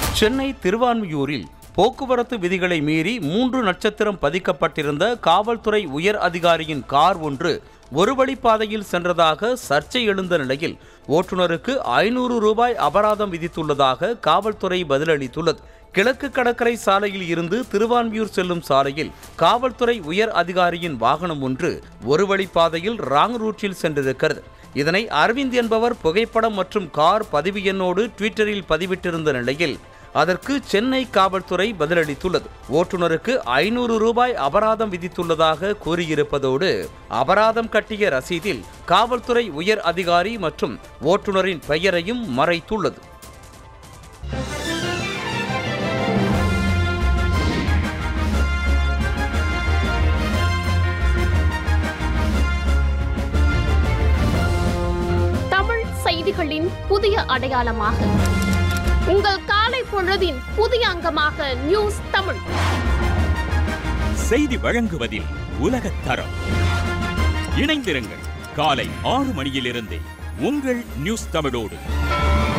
சென்னை திருவான்மியூரில் போக்குவரத்து விதிகளை மீறி மூன்று நட்சத்திரம் பதிக்கப்பட்டிருந்த காவல்துறை உயர் அதிகாரியின் கார் ஒன்று ஒரு வழிப்பாதையில் சென்றதாக சர்ச்சை எழுந்த நிலையில் ஓட்டுநருக்கு ஐநூறு ரூபாய் அபராதம் விதித்துள்ளதாக காவல்துறை பதிலளித்துள்ளது கிழக்கு கடற்கரை சாலையில் இருந்து திருவான்மியூர் செல்லும் சாலையில் காவல்துறை உயர் அதிகாரியின் வாகனம் ஒன்று ஒரு வழிப்பாதையில் ராங் ரூட்டில் சென்றிருக்கிறது இதனை அரவிந்த் என்பவர் புகைப்படம் மற்றும் கார் பதிவு எண்ணோடு ட்விட்டரில் பதிவிட்டிருந்த நிலையில் அதற்கு சென்னை காவல்துறை பதிலளித்துள்ளது ஓட்டுநருக்கு ஐநூறு ரூபாய் அபராதம் விதித்துள்ளதாக கூறியிருப்பதோடு அபராதம் கட்டிய ரசீதில் காவல்துறை உயர் அதிகாரி மற்றும் ஓட்டுநரின் பெயரையும் மறைத்துள்ளது தமிழ் செய்திகளின் புதிய அடையாளமாக உங்கள் காலை பொழுதின் புதிய அங்கமாக நியூஸ் தமிழ் செய்தி வழங்குவதில் உலகத் தரம் இணைந்திருங்கள் காலை ஆறு மணியிலிருந்தே உங்கள் நியூஸ் தமிழோடு